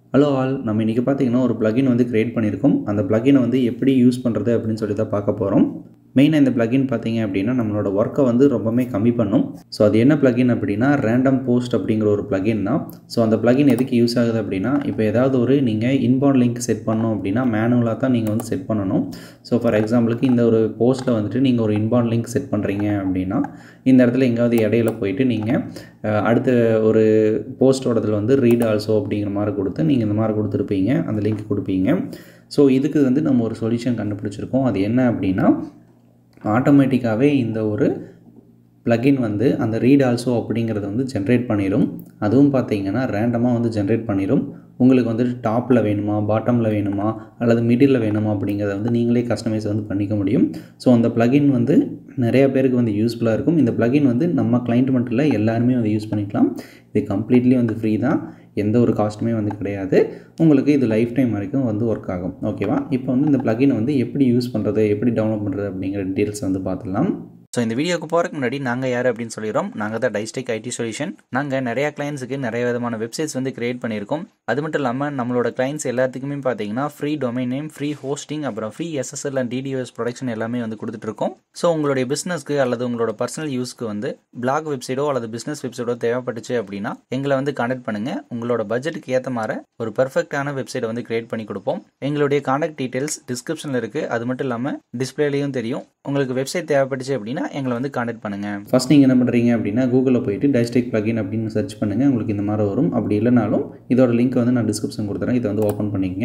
hello all நம்ம இன்றைக்கி பார்த்தீங்கன்னா ஒரு பிளகின் வந்து க்ரியேட் பண்ணியிருக்கோம் அந்த பிளகினை வந்து எப்படி யூஸ் பண்ணுறது அப்படின்னு சொல்லி தான் பார்க்க போகிறோம் மெயினாக இந்த பிளகின் பார்த்தீங்க அப்படின்னா நம்மளோட ஒர்க்கை வந்து ரொம்பவே கம்மி பண்ணும் ஸோ அது என்ன பிளகின் அப்படின்னா ரேண்டம் போஸ்ட் அப்படிங்கிற ஒரு பிளகின் தான் ஸோ அந்த பிளகின் எதுக்கு யூஸ் ஆகுது அப்படின்னா இப்போ ஏதாவது ஒரு நீங்கள் இன்பவுண்ட் லிங்க் செட் பண்ணணும் அப்படின்னா மேனுவலாக தான் நீங்கள் வந்து செட் பண்ணணும் ஸோ ஃபார் எக்ஸாம்பிளுக்கு இந்த ஒரு போஸ்ட்டில் வந்துட்டு நீங்கள் ஒரு இன்பவுண்ட் லிங்க் செட் பண்ணுறீங்க அப்படின்னா இந்த இடத்துல எங்கேயாவது இடையில போயிட்டு நீங்கள் அஹ், அடுத்த ஒரு போஸ்ட்டோடதில் வந்து ரீட் ஆல்சோ அப்படிங்கிற மாதிரி கொடுத்து நீங்கள் இந்த மாதிரி கொடுத்துருப்பீங்க அந்த லிங்க் கொடுப்பீங்க ஸோ இதுக்கு வந்து நம்ம ஒரு சொல்யூஷன் கண்டுபிடிச்சிருக்கோம் அது என்ன அப்படின்னா ஆட்டோமேட்டிக்காகவே இந்த ஒரு plugin வந்து அந்த ரீட் ஆல்சோ அப்படிங்கிறத வந்து ஜென்ரேட் பண்ணிடும் அதுவும் பார்த்தீங்கன்னா ரேண்டமாக வந்து ஜென்ரேட் பண்ணிடும் உங்களுக்கு வந்துட்டு டாப்பில் வேணுமா பாட்டமில் வேணுமா அல்லது மிடில் வேணுமா அப்படிங்கிறத வந்து நீங்களே கஸ்டமைஸ் வந்து பண்ணிக்க முடியும் ஸோ அந்த plugin வந்து நிறைய பேருக்கு வந்து யூஸ்ஃபுல்லாக இருக்கும் இந்த plugin வந்து நம்ம கிளைண்ட் மட்டும் இல்லை எல்லாருமே வந்து யூஸ் பண்ணிக்கலாம் இது கம்ப்ளீட்லி வந்து ஃப்ரீ தான் எந்த ஒரு காஸ்ட்டுமே வந்து கிடையாது உங்களுக்கு இது லைஃப் டைம் வரைக்கும் வந்து ஒர்க் ஆகும் ஓகேவா இப்போ வந்து இந்த plugin வந்து எப்படி யூஸ் பண்ணுறது எப்படி டவுன்லோட் பண்ணுறது அப்படிங்கிற டீட்டெயில்ஸ் வந்து பார்த்துடலாம் ஸோ இந்த வீடியோக்கு போகிறதுக்கு முன்னாடி நாங்கள் யார் அப்படின்னு சொல்லிடுறோம் நாங்கள் தான் டைஸ்டிக் ஐடி சொல்யூஷன் நாங்கள் நிறையா கிளைண்ட்ஸுக்கு நிறைய விதமான வெப்சைட்ஸ் வந்து கிரியேட் பண்ணியிருக்கோம் அது மட்டும் இல்லாமல் நம்மளோட கிளைண்ட்ஸ் எல்லாத்துக்குமே பார்த்தீங்கன்னா free domain name free hosting அப்புறம் free SSL and DDS protection எல்லாமே வந்து கொடுத்துட்ருக்கோம் ஸோ உங்களுடைய பிஸ்னஸ்க்கு அல்லது உங்களோட பர்சனல் யூஸ்க்கு வந்து பிளாக் வெப்சைட்டோ அல்லது பிஸ்னஸ் வெப்சைட்டோ தேவைப்பட்டுச்சு அப்படின்னா எங்களை வந்து கான்டாக்ட் பண்ணுங்கள் உங்களோட பட்ஜெட்டுக்கு ஏற்ற மாதிரி ஒரு பெர்ஃபெக்டான வெப்சைட்டை வந்து கிரியேட் பண்ணி கொடுப்போம் எங்களுடைய கான்டாக்ட் டீட்டெயில்ஸ் டிஸ்கிரிப்ஷனில் இருக்குது அது மட்டும் இல்லாமல் டிஸ்பிளேலையும் தெரியும் உங்களுக்கு வெப்சைட் தேவைப்பட்டுச்சு அப்படின்னா எங்களை வந்து கான்டாக்ட் பண்ணுங்கள் ஃபஸ்ட் நீங்கள் என்ன பண்ணுறீங்க அப்படின்னா கூகுளில் போயிட்டு டைஸ்டிக் plugin அப்படின்னு சர்ச் பண்ணுங்கள் உங்களுக்கு இந்த மாதிரி வரும் அப்படி இல்லைனாலும் இதோட லிங்க் வந்து நான் டிஸ்கிரிப்ஷன் கொடுத்துறேன் இதை வந்து ஓப்பன் பண்ணிக்கங்க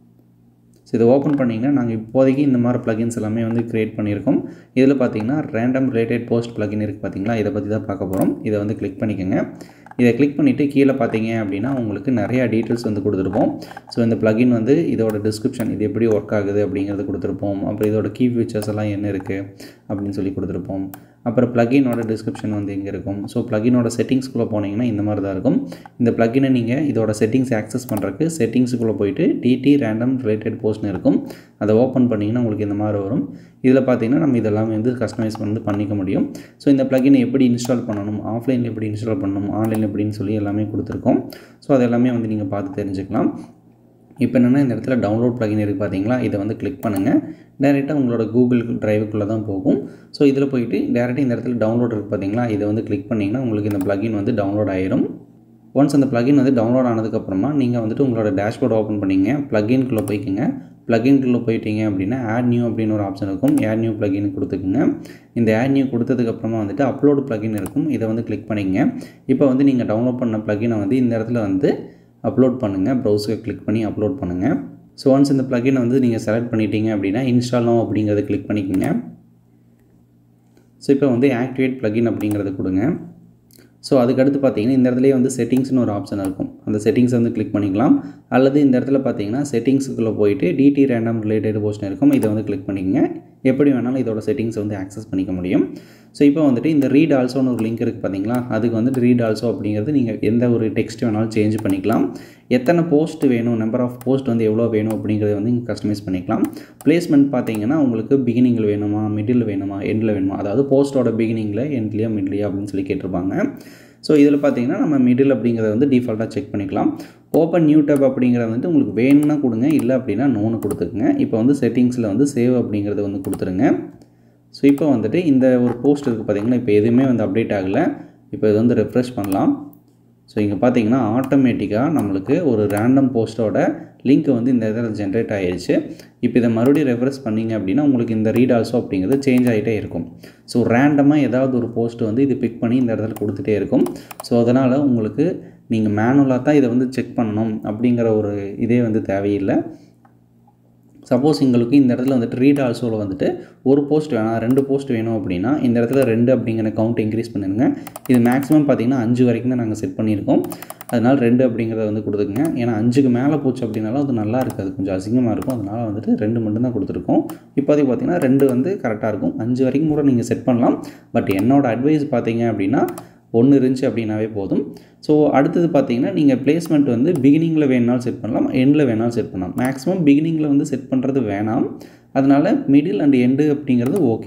ஸோ இதை ஓப்பன் பண்ணிங்கன்னா நாங்கள் இப்போதைக்கு இந்த மாதிரி plugins எல்லாமே வந்து க்ரியேட் பண்ணியிருக்கோம் இதில் பார்த்தீங்கன்னா ரேண்டம் ரிலேட்டட் போஸ்ட் plugin இருக்குது பார்த்தீங்களா இதை பற்றி தான் பார்க்க போகிறோம் இதை வந்து கிளிக் பண்ணிக்கோங்க இதை கிளிக் பண்ணிவிட்டு கீழே பார்த்தீங்க அப்படின்னா உங்களுக்கு நிறையா டீட்டெயில்ஸ் வந்து கொடுத்துருப்போம் ஸோ இந்த plugin வந்து இதோட டிஸ்கிரிப்ஷன் இது எப்படி ஒர்க் ஆகுது அப்படிங்கிறது கொடுத்துருப்போம் அப்புறம் இதோட கீ ஃபீச்சர்ஸ் எல்லாம் என்ன இருக்குது அப்படின்னு சொல்லி கொடுத்துருப்போம் அப்புறம் plugin-ஓட டிஸ்கிரிப்ஷன் வந்து இங்கே இருக்கும் ஸோ plugin-ஓட செட்டிங்ஸ்குள்ளே போனீங்கன்னா இந்த மாதிரி தான் இருக்கும் இந்த plugin-அ நீங்கள் இதோட செட்டிங்ஸ் ஆக்சஸ் பண்ணுறதுக்கு செட்டிங்ஸுக்குள்ளே போயிட்டு டிடி ரேண்டம் ரிலேட்டட் போஸ்ட்னு இருக்கும் அதை ஓப்பன் பண்ணிங்கன்னா உங்களுக்கு இந்த மாதிரி வரும் இதில் பார்த்தீங்கன்னா நம்ம இதெல்லாமே வந்து கஸ்டமைஸ் வந்து பண்ணிக்க முடியும் ஸோ இந்த plugin-அ எப்படி இன்ஸ்டால் பண்ணணும் ஆஃப்லைனில் எப்படி இன்ஸ்டால் பண்ணணும் ஆன்லைனில் எப்படின்னு சொல்லி எல்லாமே கொடுத்துருக்கோம் ஸோ அது எல்லாமே வந்து நீங்கள் பார்த்து தெரிஞ்சுக்கலாம் இப்போ என்னென்னா இந்த இடத்துல டவுன்லோட் plugin இருக்குது பார்த்தீங்களா இதை வந்து கிளிக் பண்ணுங்கள் டேரெக்டாக உங்களோட கூகுள் டிரைவுக்குள்ளே தான் போகும் ஸோ இதில் போயிட்டு டேரெக்டாக இந்த இடத்துல டவுன்லோட் இருக்குது பார்த்தீங்களா இதை வந்து கிளிக் பண்ணிங்கன்னா உங்களுக்கு இந்த plugin வந்து டவுன்லோட் ஆயிரும் ஒன்ஸ் அந்த plugin வந்து டவுன்லோட் ஆனதுக்கப்புறமா நீங்கள் வந்துட்டு உங்களோட டேஷ்போர்ட் ஓப்பன் பண்ணிங்க ப்ளகின்குள்ளே போய்க்குங்க ப்ளகின்குள்ளே போயிட்டீங்க அப்படின்னா ஆட் நியூ அப்படின்னு ஒரு ஆப்ஷன் இருக்கும் ஆட் நியூ plugin கொடுத்துக்குங்க இந்த ஆட் நியூ கொடுத்ததுக்கப்புறமா வந்துட்டு அப்லோடு plugin இருக்கும் இதை வந்து கிளிக் பண்ணிக்கங்க இப்போ வந்து நீங்கள் டவுன்லோட் பண்ண plugin-அ வந்து இந்த இடத்துல வந்து அப்லோட் பண்ணுங்கள் ப்ரௌசரை கிளிக் பண்ணி அப்லோட் பண்ணுங்கள் ஸோ ஒன்ஸ் இந்த plugin-அ வந்து நீங்கள் செலக்ட் பண்ணிட்டீங்க அப்படின்னா இன்ஸ்டால் நோ அப்படிங்கிறத கிளிக் பண்ணிக்கோங்க ஸோ இப்போ வந்து ஆக்டிவேட் plugin அப்படிங்கிறத கொடுங்க ஸோ அதுக்கடுத்து பார்த்தீங்கன்னா இந்த இடத்துலயே வந்து செட்டிங்ஸ்னு ஒரு ஆப்ஷன் இருக்கும் அந்த செட்டிங்ஸை வந்து கிளிக் பண்ணிக்கலாம் அல்லது இந்த இடத்துல பார்த்தீங்கன்னா செட்டிங்ஸுக்குள்ளே போயிட்டு டிடி ரேண்டம் ரிலேட்டட் போஸ்ட் இருக்கும் இதை வந்து கிளிக் பண்ணிக்கங்க எப்படி வேணாலும் இதோட செட்டிங்ஸ் வந்து ஆக்சஸ் பண்ணிக்க முடியும் ஸோ இப்போ வந்துட்டு இந்த ரீட் ஆல்சோன்னு ஒரு லிங்க் இருக்குது பார்த்தீங்களா அதுக்கு வந்துட்டு ரீட் ஆல்சோ அப்படிங்கிறது நீங்கள் எந்த ஒரு டெக்ஸ்ட் வேணாலும் சேஞ்ச் பண்ணிக்கலாம் எத்தனை போஸ்ட் வேணும் நம்பர் ஆஃப் போஸ்ட் வந்து எவ்வளோ வேணும் அப்படிங்கிறத வந்து நீங்கள் கஸ்டமைஸ் பண்ணிக்கலாம் பிளேஸ்மெண்ட் பார்த்தீங்கன்னா உங்களுக்கு பிகினிங்கில் வேணுமா மிடில் வேணுமா எண்டில் வேணுமா அதாவது போஸ்ட்டோட பிகினிங்கில் எண்ட்லையா மிட்லையா அப்படின்னு சொல்லி கேட்டிருப்பாங்க ஸோ இதில் பார்த்தீங்கன்னா நம்ம மிடில் அப்படிங்கிறத வந்து டிஃபால்ட்டாக செக் பண்ணிக்கலாம் ஓப்பன் நியூ டேப் அப்படிங்கிறத வந்து உங்களுக்கு வேணும்னா கொடுங்க இல்லை அப்படின்னா நோன்னு கொடுத்துக்குங்க இப்போ வந்து செட்டிங்ஸில் வந்து சேவ் அப்படிங்கிறத வந்து கொடுத்துருங்க ஸோ இப்போ வந்துட்டு இந்த ஒரு போஸ்ட் இருக்குது பார்த்தீங்கன்னா இப்போ எதுவுமே வந்து அப்டேட் ஆகலை இப்போ இது வந்து ரெஃப்ரெஷ் பண்ணலாம் ஸோ இங்கே பார்த்தீங்கன்னா ஆட்டோமேட்டிக்காக நம்மளுக்கு ஒரு ரேண்டம் போஸ்ட்டோட லிங்க் வந்து இந்த இதில் ஜென்ரேட் ஆகிடுச்சு இப்போ இதை மறுபடியும் ரெஃப்ரெஷ் பண்ணிங்க அப்படின்னா உங்களுக்கு இந்த ரீட் ஆல்சோ அப்படிங்கிறது சேஞ்ச் ஆகிட்டே இருக்கும் ஸோ ரேண்டமாக ஏதாவது ஒரு போஸ்ட் வந்து இது பிக் பண்ணி இந்த இடத்துல கொடுத்துட்டே இருக்கும் ஸோ அதனால் உங்களுக்கு நீங்கள் மேனுவலாக தான் இதை வந்து செக் பண்ணணும் அப்படிங்கிற ஒரு இதே வந்து தேவையில்லை சப்போஸ் உங்களுக்கு இந்த இடத்துல வந்துட்டு ரீட் ஆல்சோவில் வந்துட்டு ஒரு போஸ்ட் வேணாம் ரெண்டு போஸ்ட் வேணும் அப்படின்னா இந்த இடத்துல ரெண்டு அப்படிங்கிற கவுண்ட் இன்க்ரீஸ் பண்ணிடுங்க இது மேக்ஸிமம் பார்த்தீங்கன்னா அஞ்சு வரைக்கும் தான் நாங்கள் செட் பண்ணியிருக்கோம் அதனால் ரெண்டு அப்படிங்கிறத வந்து கொடுத்துக்குங்க ஏன்னா அஞ்சுக்கு மேலே போச்சு அப்படின்னாலும் அது நல்லா இருக்காது கொஞ்சம் அசிங்கமாக இருக்கும் அதனால் வந்துட்டு ரெண்டு மட்டும் தான் கொடுத்துருக்கோம் இப்போதைக்கு பார்த்தீங்கன்னா ரெண்டு வந்து கரெக்டாக இருக்கும் அஞ்சு வரைக்கும் கூட நீங்கள் செட் பண்ணலாம் பட் என்னோட அட்வைஸ் பார்த்தீங்க அப்படின்னா ஒன்று இருந்துச்சு அப்படின்னாவே போதும் ஸோ அடுத்தது பார்த்தீங்கன்னா நீங்கள் பிளேஸ்மெண்ட் வந்து பிகினிங்கில் வேணாலும் செட் பண்ணலாம் எண்டில் வேணாலும் செட் பண்ணலாம் மேக்ஸிமம் பிகினிங்கில் வந்து செட் பண்ணுறது வேணாம் அதனால் மிடில் அண்ட் எண்டு அப்படிங்கிறது ஓகே தான்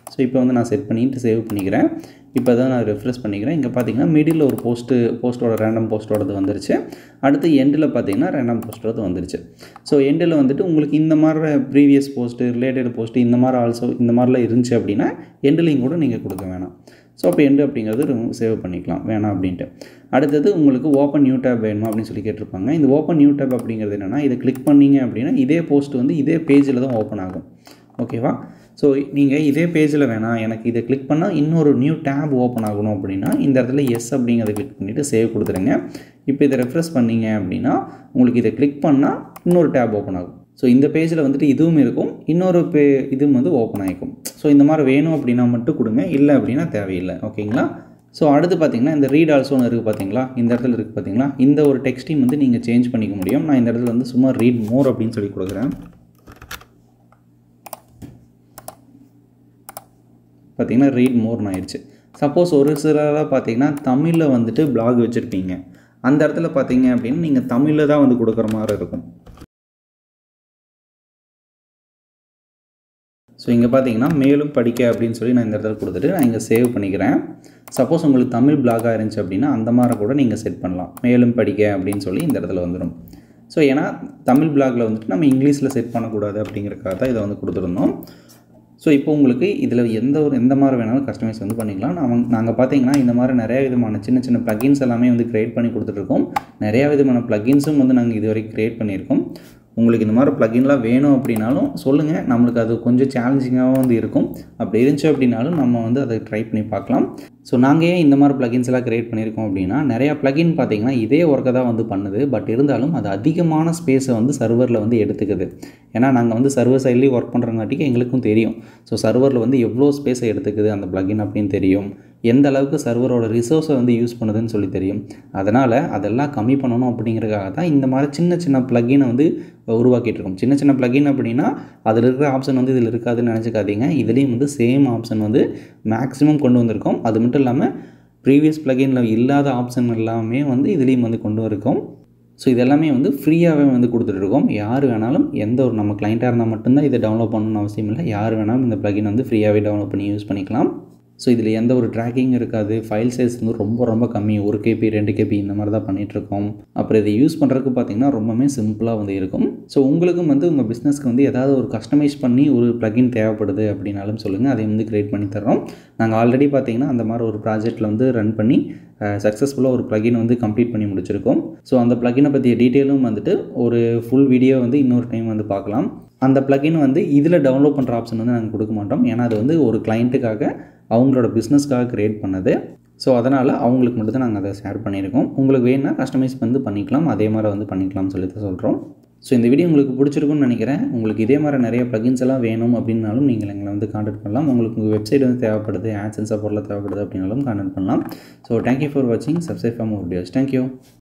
ஸோ இப்போ வந்து நான் செட் பண்ணிட்டு சேவ் பண்ணிக்கிறேன் இப்போ தான் நான் ரெஃப்ரெஷ் பண்ணிக்கிறேன் இங்கே பார்த்தீங்கன்னா மிடில் ஒரு போஸ்ட்டு போஸ்ட்டோட ரேண்டம் போஸ்ட்டோடது வந்துருச்சு அடுத்து எண்டில் பார்த்தீங்கன்னா ரேண்டம் போஸ்ட்டோடது வந்துருச்சு ஸோ எண்டில் வந்துட்டு உங்களுக்கு இந்த மாதிரி ப்ரீவியஸ் போஸ்ட்டு ரிலேட்டட் போஸ்ட்டு இந்த மாதிரி ஆல்சோ இந்த மாதிரிலாம் இருந்துச்சு அப்படின்னா எண்டுலையும் கூட நீங்கள் கொடுக்க வேணாம் ஸோ அப்போ எண்டு அப்படிங்கிறது சேவ் பண்ணிக்கலாம் வேணாம் அப்படின்ட்டு அடுத்தது உங்களுக்கு ஓப்பன் நியூ டேப் வேணுமா அப்படின்னு சொல்லி கேட்டிருப்பாங்க இந்த ஓப்பன் நியூ டேப் அப்படிங்கிறது என்னென்னா இதை கிளிக் பண்ணீங்க அப்படின்னா இதே போஸ்ட் வந்து இதே பேஜில் தான் ஓப்பன் ஆகும் ஓகேவா ஸோ நீங்கள் இதே பேஜில் வேணாம் எனக்கு இதை கிளிக் பண்ணால் இன்னொரு நியூ டேப் ஓப்பன் ஆகணும் அப்படின்னா இந்த இடத்துல எஸ் அப்படிங்கிறத கிளிக் பண்ணிவிட்டு சேவ் கொடுத்துருங்க இப்போ இதை ரெஃப்ரெஷ் பண்ணீங்க அப்படின்னா உங்களுக்கு இதை கிளிக் பண்ணால் இன்னொரு டேப் ஓப்பன் ஆகும் ஸோ இந்த பேஜில் வந்துட்டு இதுவும் இருக்கும் இன்னொரு பே இதுவும் வந்து ஓப்பன் ஆகிக்கும் ஸோ இந்த மாதிரி வேணும் அப்படின்னா மட்டும் கொடுங்க இல்லை அப்படின்னா தேவையில்லை ஓகேங்களா ஸோ அடுத்து பார்த்தீங்கன்னா இந்த ரீட் ஆல்சோன்னு இருக்குது பார்த்தீங்களா இந்த இடத்துல இருக்குது பார்த்தீங்களா இந்த ஒரு டெக்ஸ்டையும் வந்து நீங்கள் சேஞ்ச் பண்ணிக்க முடியும் நான் இந்த இடத்துல வந்து சும்மா ரீட் மோர் அப்படின்னு சொல்லி கொடுக்குறேன் பார்த்தீங்கன்னா ரீட் மோர்னு ஆயிடுச்சு சப்போஸ் ஒரு சிலராக பார்த்தீங்கன்னா தமிழில் வந்துட்டு பிளாக் வச்சுருப்பீங்க அந்த இடத்துல பார்த்தீங்க அப்படின்னு நீங்கள் தமிழில் தான் வந்து கொடுக்குற மாதிரி இருக்கும் ஸோ இங்கே பார்த்தீங்கன்னா மேலும் படிக்க அப்படின்னு சொல்லி நான் இந்த இடத்துல கொடுத்துட்டு நான் இங்கே சேவ் பண்ணிக்கிறேன் சப்போஸ் உங்களுக்கு தமிழ் பிளாகாக இருந்துச்சு அப்படின்னா அந்த மாதிரி கூட நீங்கள் செட் பண்ணலாம் மேலும் படிக்க அப்படின்னு சொல்லி இந்த இடத்துல வந்துடும் ஸோ ஏன்னா தமிழ் பிளாகில் வந்துட்டு நம்ம இங்கிலீஷில் செட் பண்ணக்கூடாது அப்படிங்கிறக்காக தான் இதை வந்து கொடுத்துருந்தோம் ஸோ இப்போ உங்களுக்கு இதில் எந்த ஒரு எந்த மாதிரி வேணாலும் கஸ்டமைஸ் வந்து பண்ணிக்கலாம் நான் நாங்கள் பார்த்தீங்கன்னா இந்த மாதிரி நிறைய விதமான சின்ன சின்ன ப்ளகின்ஸ் எல்லாமே வந்து க்ரியேட் பண்ணி கொடுத்துட்ருக்கோம் நிறையா விதமான ப்ளகின்ஸும் வந்து நாங்கள் இது வரைக்கும் க்ரியேட் பண்ணியிருக்கோம் உங்களுக்கு இந்த மாதிரி ப்ளகின்லாம் வேணும் அப்படின்னாலும் சொல்லுங்கள் நம்மளுக்கு அது கொஞ்சம் சேலஞ்சிங்காகவும் வந்து இருக்கும் அப்படி இருந்துச்சு அப்படின்னாலும் நம்ம வந்து அதை ட்ரை பண்ணி பார்க்கலாம் ஸோ நாங்கள் ஏன் இந்த மாதிரி ப்ளகின்ஸ் எல்லாம் க்ரியேட் பண்ணியிருக்கோம் அப்படின்னா நிறையா ப்ளகின் பார்த்தீங்கன்னா இதே ஒர்க்கை தான் வந்து பண்ணுது பட் இருந்தாலும் அது அதிகமான ஸ்பேஸை வந்து சர்வரில் வந்து எடுத்துக்குது ஏன்னா நாங்கள் வந்து சர்வர் சைட்லேயும் ஒர்க் பண்ணுறங்காட்டிக்கு எங்களுக்கும் தெரியும் ஸோ சர்வரில் வந்து எவ்வளோ ஸ்பேஸை எடுத்துக்குது அந்த ப்ளகின் அப்படின்னு தெரியும் எந்த அளவுக்கு சர்வரோட ரிசோர்ஸை வந்து யூஸ் பண்ணுதுன்னு சொல்லி தெரியும் அதனால் அதெல்லாம் கம்மி பண்ணணும் அப்படிங்கிறதுக்காக தான் இந்த மாதிரி சின்ன சின்ன ப்ளகினை வந்து உருவாக்கிட்டு இருக்கோம் சின்ன சின்ன ப்ளகின் அப்படின்னா அதில் இருக்கிற ஆப்ஷன் வந்து இதில் இருக்காதுன்னு நினச்சிக்காதீங்க இதுலேயும் வந்து சேம் ஆப்ஷன் வந்து மேக்ஸிமம் கொண்டு வந்திருக்கோம் அது மட்டும் இல்லாமல் ப்ரீவியஸ் ப்ளகினில் இல்லாத ஆப்ஷன் எல்லாமே வந்து இதுலேயும் வந்து கொண்டு வந்திருக்கோம் ஸோ இதெல்லாமே வந்து ஃப்ரீயாகவே வந்து கொடுத்துட்ருக்கோம் யார் வேணாலும் எந்த ஒரு நம்ம கிளைண்ட்டாக இருந்தால் மட்டும்தான் இதை டவுன்லோட் பண்ணணும்னு அவசியம் இல்லை யார் வேணாலும் இந்த ப்ளகின் வந்து ஃப்ரீயாகவே டவுன்லோட் பண்ணி யூஸ் பண்ணிக்கலாம் ஸோ இதில் எந்த ஒரு ட்ராக்கிங் இருக்காது ஃபைல் சைஸ் வந்து ரொம்ப ரொம்ப கம்மி ஒரு கேபி ரெண்டு கேபி இந்த மாதிரி தான் பண்ணிகிட்ருக்கோம் அப்புறம் இதை யூஸ் பண்ணுறதுக்கு பார்த்திங்கன்னா ரொம்பவே சிம்பிளாக வந்து இருக்கும் ஸோ உங்களுக்கும் வந்து உங்கள் பிஸ்னஸ்க்கு வந்து ஏதாவது ஒரு கஸ்டமைஸ் பண்ணி ஒரு ப்ளகின் தேவைப்படுது அப்படின்னாலும் சொல்லுங்கள் அதை வந்து க்ரியேட் பண்ணி தர்றோம் நாங்கள் ஆல்ரெடி பார்த்திங்கன்னா அந்த மாதிரி ஒரு ப்ராஜெக்ட்டில் வந்து ரன் பண்ணி சக்ஸஸ்ஃபுல்லாக ஒரு ப்ளகின் வந்து கம்ப்ளீட் பண்ணி முடிச்சிருக்கோம் ஸோ அந்த ப்ளகினை பற்றிய டீட்டெயிலும் வந்துட்டு ஒரு ஃபுல் வீடியோ வந்து இன்னொரு டைம் வந்து பார்க்கலாம் அந்த ப்ளகின் வந்து இதில் டவுன்லோட் பண்ணுற ஆப்ஷன் வந்து நாங்கள் கொடுக்க மாட்டோம் ஏன்னா அது வந்து ஒரு கிளைண்ட்டுக்காக அவங்களோட பிஸ்னஸ்க்காக க்ரியேட் பண்ணது ஸோ அதனால் அவங்களுக்கு மட்டும் தான் நாங்கள் அதை ஷேர் பண்ணியிருக்கோம் உங்களுக்கு வேணும்னா கஸ்டமைஸ் வந்து பண்ணிக்கலாம் அதே மாதிரி வந்து பண்ணிக்கலாம்னு சொல்லி தான் சொல்கிறோம் ஸோ இந்த வீடியோ உங்களுக்கு பிடிச்சிருக்குன்னு நினைக்கிறேன் உங்களுக்கு இதே மாதிரி நிறைய ப்ளகின்ஸ் எல்லாம் வேணும் அப்படின்னாலும் நீங்கள் எங்களை வந்து கான்டாக்ட் பண்ணலாம் உங்களுக்கு உங்கள் வெப்சைட் வந்து தேவைப்படுது ஆட்ஸ் அண்ட் சப்போர்ட்டில் தேவைப்படுது அப்படின்னாலும் கான்டாக்ட் பண்ணலாம் ஸோ தேங்க்யூ ஃபார் வாட்சிங் சப்ஸ்கிரைப் ஃபார்ம் வீடியோஸ் தேங்க்யூ